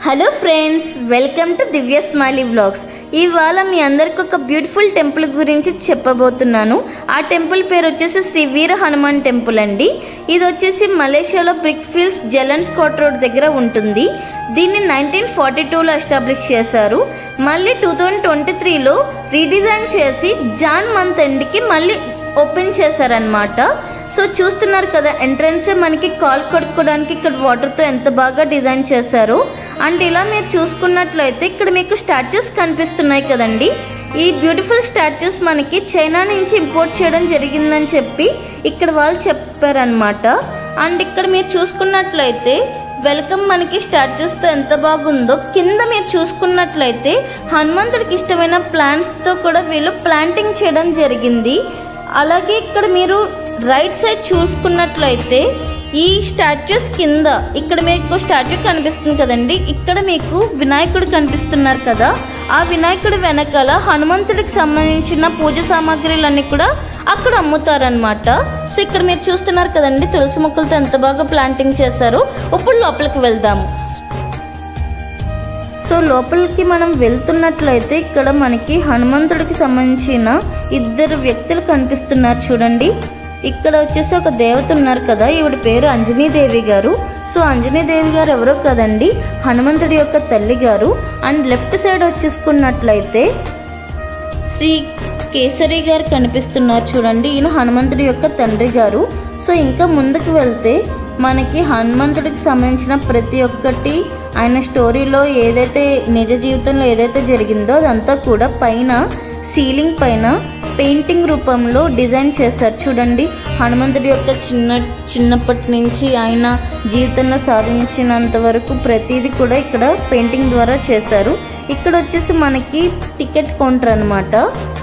hello friends welcome to Divya smiley vlogs ఇవాళ మీ అందరికి ఒక బ్యూటిఫుల్ టెంపుల్ గురించి చెప్పబోతున్నాను ఆ టెంపుల్ పేరు వచ్చేసి శ్రీ వీర హనుమాన్ టెంపుల్ అండి ఇది వచ్చేసి మలేషియాలో Brickfields Jalan Scott road దగ్గర ఉంటుంది దీన్ని నైన్టీన్ ఫార్టీ టూలో ఎస్టాబ్లిష్ చేశారు మళ్ళీ టూ థౌజండ్ ట్వంటీ త్రీలో రీడిజైన్ చేసి జాన్ మంత్ ఎండ్కి మళ్ళీ ఓపెన్ చేశారనమాట సో చూస్తున్నారు కదా ఎంట్రన్స్ మనకి కాల్ కడుక్కోవడానికి ఇక్కడ వాటర్తో ఎంత బాగా డిజైన్ చేశారు అండ్ ఇలా మీరు చూసుకున్నట్లయితే ఇక్కడ మీకు స్టాచ్యూస్ కనిపిస్తున్నాయి కదండి ఈ బ్యూటిఫుల్ స్టాచ్యూస్ మనకి చైనా నుంచి ఇంపోర్ట్ చేయడం జరిగిందని చెప్పి ఇక్కడ వాళ్ళు చెప్పారనమాట అండ్ ఇక్కడ మీరు చూసుకున్నట్లయితే వెల్కమ్ మనకి స్టాచ్యూస్తో ఎంత బాగుందో కింద మీరు చూసుకున్నట్లయితే హనుమంతుడికి ఇష్టమైన ప్లాంట్స్తో కూడా వీళ్ళు ప్లాంటింగ్ చేయడం జరిగింది అలాగే ఇక్కడ మీరు రైట్ సైడ్ చూసుకున్నట్లయితే ఈ స్టాచ్యూస్ కింద ఇక్కడ మీకు స్టాచ్యూ కనిపిస్తుంది కదండి ఇక్కడ మీకు వినాయకుడు కనిపిస్తున్నారు కదా ఆ వినాయకుడి వెనకాల హనుమంతుడికి సంబంధించిన పూజ సామాగ్రిలన్నీ కూడా అక్కడ అమ్ముతారనమాట సో ఇక్కడ మీరు చూస్తున్నారు కదండి తులసి మొక్కలతో ఎంత బాగా ప్లాంటింగ్ చేశారో ఇప్పుడు లోపలికి వెళ్దాము సో లోపలికి మనం వెళ్తున్నట్లయితే ఇక్కడ మనకి హనుమంతుడికి సంబంధించిన ఇద్దరు వ్యక్తులు కనిపిస్తున్నారు చూడండి ఇక్కడ వచ్చేసి ఒక దేవత ఉన్నారు కదా ఈవిడ పేరు అంజనీదేవి గారు సో అంజనీదేవి గారు ఎవరో కదండి హనుమంతుడి యొక్క తల్లి గారు అండ్ లెఫ్ట్ సైడ్ వచ్చేసుకున్నట్లయితే శ్రీ కేసరి గారు కనిపిస్తున్నారు చూడండి ఈయన హనుమంతుడి యొక్క తండ్రి గారు సో ఇంకా ముందుకు వెళ్తే మనకి హనుమంతుడికి సంబంధించిన ప్రతి ఒక్కటి ఆయన స్టోరీలో ఏదైతే నిజ జీవితంలో ఏదైతే జరిగిందో అదంతా కూడా పైన సీలింగ్ పైన పెయింటింగ్ రూపంలో డిజైన్ చేశారు చూడండి హనుమంతుడి యొక్క చిన్న చిన్నప్పటి నుంచి ఆయన జీవితంలో సాధించినంత వరకు ప్రతిదీ కూడా ఇక్కడ పెయింటింగ్ ద్వారా చేశారు ఇక్కడ వచ్చేసి మనకి టికెట్ కౌంటర్ అనమాట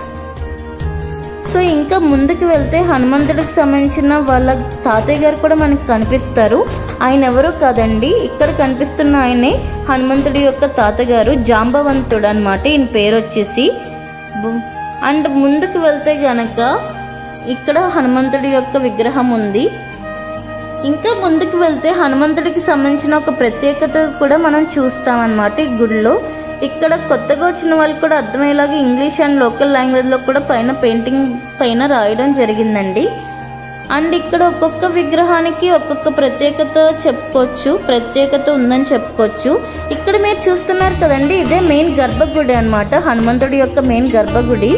సో ఇంకా ముందుకు వెళ్తే హనుమంతుడికి సంబంధించిన వాళ్ళ తాతయ్య గారు కూడా మనకి కనిపిస్తారు ఆయన ఎవరో కాదండి ఇక్కడ కనిపిస్తున్న ఆయనే హనుమంతుడి యొక్క తాతగారు జాంబవంతుడు అనమాట ఈయన పేరు వచ్చేసి బు- అండ్ ముందుకు వెళ్తే గనక ఇక్కడ హనుమంతుడి యొక్క విగ్రహం ఉంది ఇంకా ముందుకు వెళ్తే హనుమంతుడికి సంబంధించిన ఒక ప్రత్యేకత కూడా మనం చూస్తామన్నమాట ఈ గుడిలో ఇక్కడ కొత్తగా వచ్చిన వాళ్ళు కూడా అర్థమయ్యేలాగా ఇంగ్లీష్ అండ్ లోకల్ లాంగ్వేజ్లో కూడా పైన పెయింటింగ్ పైన రాయడం జరిగిందండి అండ్ ఇక్కడ ఒక్కొక్క విగ్రహానికి ఒక్కొక్క ప్రత్యేకత చెప్పుకోవచ్చు ప్రత్యేకత ఉందని చెప్పుకోవచ్చు ఇక్కడ మీరు చూస్తున్నారు కదండి ఇదే మెయిన్ గర్భగుడి అన్నమాట హనుమంతుడి యొక్క మెయిన్ గర్భగుడి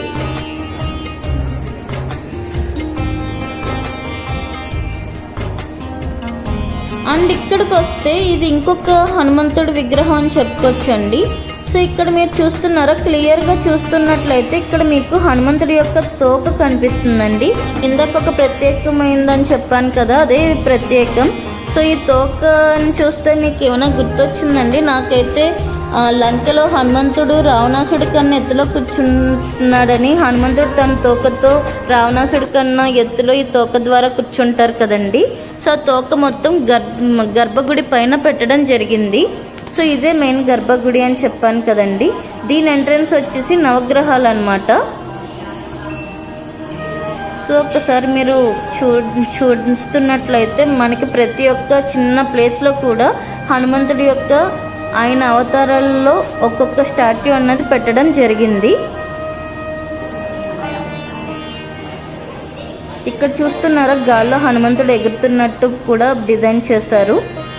అండ్ ఇక్కడికి వస్తే ఇది ఇంకొక హనుమంతుడి విగ్రహం అని చెప్పుకోవచ్చండి సో ఇక్కడ మీరు చూస్తున్నారా క్లియర్ గా చూస్తున్నట్లయితే ఇక్కడ మీకు హనుమంతుడి యొక్క తోక కనిపిస్తుందండి ఇందాక ఒక ప్రత్యేకమైందని చెప్పాను కదా అదే ప్రత్యేకం సో ఈ తోకని చూస్తే మీకు ఏమైనా గుర్తొచ్చిందండి నాకైతే ఆ, లంకలో హనుమంతుడు రావణాసుడి కన్నా ఎత్తులో కూర్చున్నాడని హనుమంతుడు తన తోకతో రావణాసుడి కన్నా ఎత్తులో ఈ తోక ద్వారా కూర్చుంటారు కదండి సో ఆ తోక మొత్తం గర్భ గర్భగుడి పైన పెట్టడం జరిగింది సో ఇదే మెయిన్ గర్భగుడి అని చెప్పాను కదండి దీని ఎంట్రన్స్ వచ్చేసి నవగ్రహాలు అన్నమాట సో ఒకసారి మీరు చూ చూస్తున్నట్లయితే మనకి ప్రతి ఒక్క చిన్న ప్లేస్లో కూడా హనుమంతుడి యొక్క ఆయన అవతారాల్లో ఒక్కొక్క స్టాట్యూ అన్నది పెట్టడం జరిగింది ఇక్కడ చూస్తున్నారా గాల్లో హనుమంతుడు ఎగురుతున్నట్టు కూడా డిజైన్ చేశారు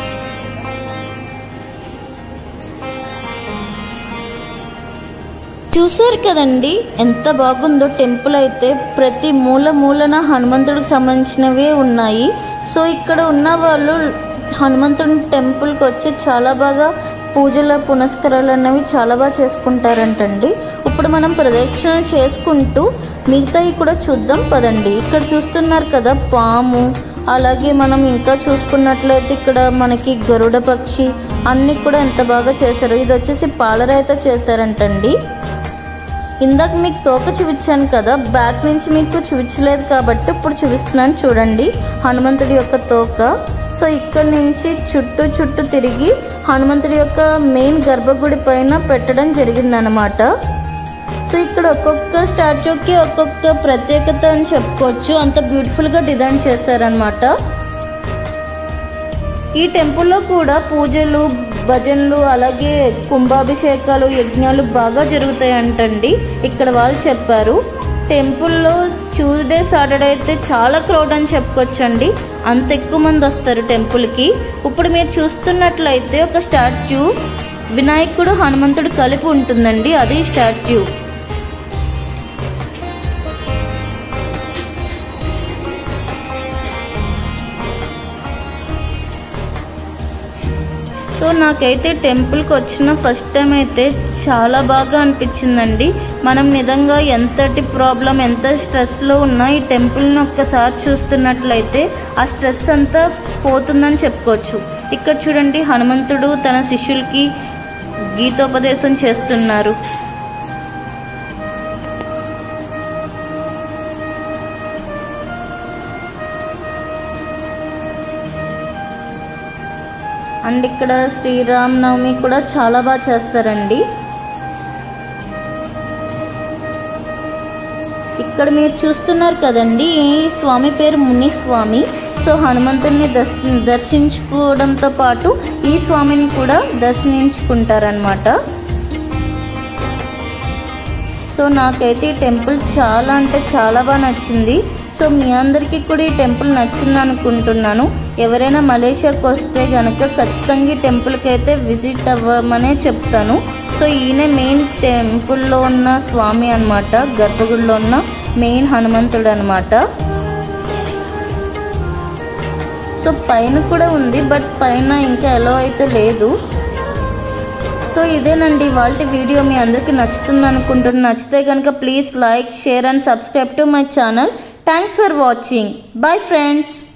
చూసారు కదండి ఎంత బాగుందో టెంపుల్ అయితే ప్రతి మూల మూలన హనుమంతుడికి సంబంధించినవే ఉన్నాయి సో ఇక్కడ ఉన్న వాళ్ళు హనుమంతుడి టెంపుల్కి వచ్చి చాలా బాగా పూజల పునస్కారాలు అనేవి చాలా బాగా చేసుకుంటారంటండి ఇప్పుడు మనం ప్రదక్షిణ చేసుకుంటూ మిగతాయి కూడా చూద్దాం పదండి ఇక్కడ చూస్తున్నారు కదా పాము అలాగే మనం ఇంకా చూసుకున్నట్లయితే ఇక్కడ మనకి గరుడ పక్షి అన్ని కూడా ఎంత బాగా చేశారు ఇది వచ్చేసి పాలరాయితో చేశారంటండి ఇందాక మీకు తోక చూపించాను కదా బ్యాక్ నుంచి మీకు చూపించలేదు కాబట్టి ఇప్పుడు చూపిస్తున్నాను చూడండి హనుమంతుడి యొక్క తోక సో ఇక్కడ నుంచి చుట్టూ చుట్టూ తిరిగి హనుమంతుడి యొక్క మెయిన్ గర్భగుడి పైన పెట్టడం జరిగిందనమాట సో ఇక్కడ ఒక్కొక్క స్టాట్యూకి ఒక్కొక్క ప్రత్యేకత అని చెప్పుకోవచ్చు అంత బ్యూటిఫుల్గా డిజైన్ చేశారనమాట ఈ టెంపుల్లో కూడా పూజలు భజనలు అలాగే కుంభాభిషేకాలు యజ్ఞాలు బాగా జరుగుతాయంటండి ఇక్కడ వాళ్ళు చెప్పారు టెంపుల్లో ట్యూస్డే సాటర్డే అయితే చాలా క్రౌడ్ అని చెప్పుకోవచ్చండి అంత ఎక్కువ మంది వస్తారు టెంపుల్కి ఇప్పుడు మీరు చూస్తున్నట్లయితే ఒక స్టాచ్యూ వినాయకుడు హనుమంతుడు కలిపి ఉంటుందండి అది స్టాచ్యూ సో నాకైతే టెంపుల్కి వచ్చిన ఫస్ట్ టైం అయితే చాలా బాగా అనిపించిందండి మనం నిజంగా ఎంతటి ప్రాబ్లం ఎంత స్ట్రెస్లో ఉన్నా ఈ టెంపుల్ని ఒక్కసారి చూస్తున్నట్లయితే ఆ స్ట్రెస్ అంతా పోతుందని చెప్పుకోవచ్చు ఇక్కడ చూడండి హనుమంతుడు తన శిష్యులకి గీతోపదేశం చేస్తున్నారు అండ్ ఇక్కడ శ్రీరామ్ నవమి కూడా చాలా బాగా చేస్తారండి ఇక్కడ మీరు చూస్తున్నారు కదండి ఈ స్వామి పేరు ముని స్వామి సో హనుమంతుడిని దర్శ దర్శించుకోవడంతో పాటు ఈ స్వామిని కూడా దర్శించుకుంటారనమాట సో నాకైతే ఈ టెంపుల్ చాలా అంటే చాలా బాగా నచ్చింది సో మీ అందరికీ కూడా ఈ టెంపుల్ నచ్చింది అనుకుంటున్నాను ఎవరైనా మలేషియాకి వస్తే కనుక ఖచ్చితంగా ఈ టెంపుల్కి అయితే విజిట్ అవ్వమనే చెప్తాను సో ఈయన మెయిన్ టెంపుల్లో ఉన్న స్వామి అనమాట గర్భగుడిలో ఉన్న మెయిన్ హనుమంతుడు అనమాట సో పైన కూడా ఉంది బట్ పైన ఇంకా ఎలా అయితే లేదు సో ఇదేనండి వాళ్ళ వీడియో మీ అందరికీ నచ్చుతుంది అనుకుంటున్నాను నచ్చితే కనుక please like share and subscribe to my channel thanks for watching bye friends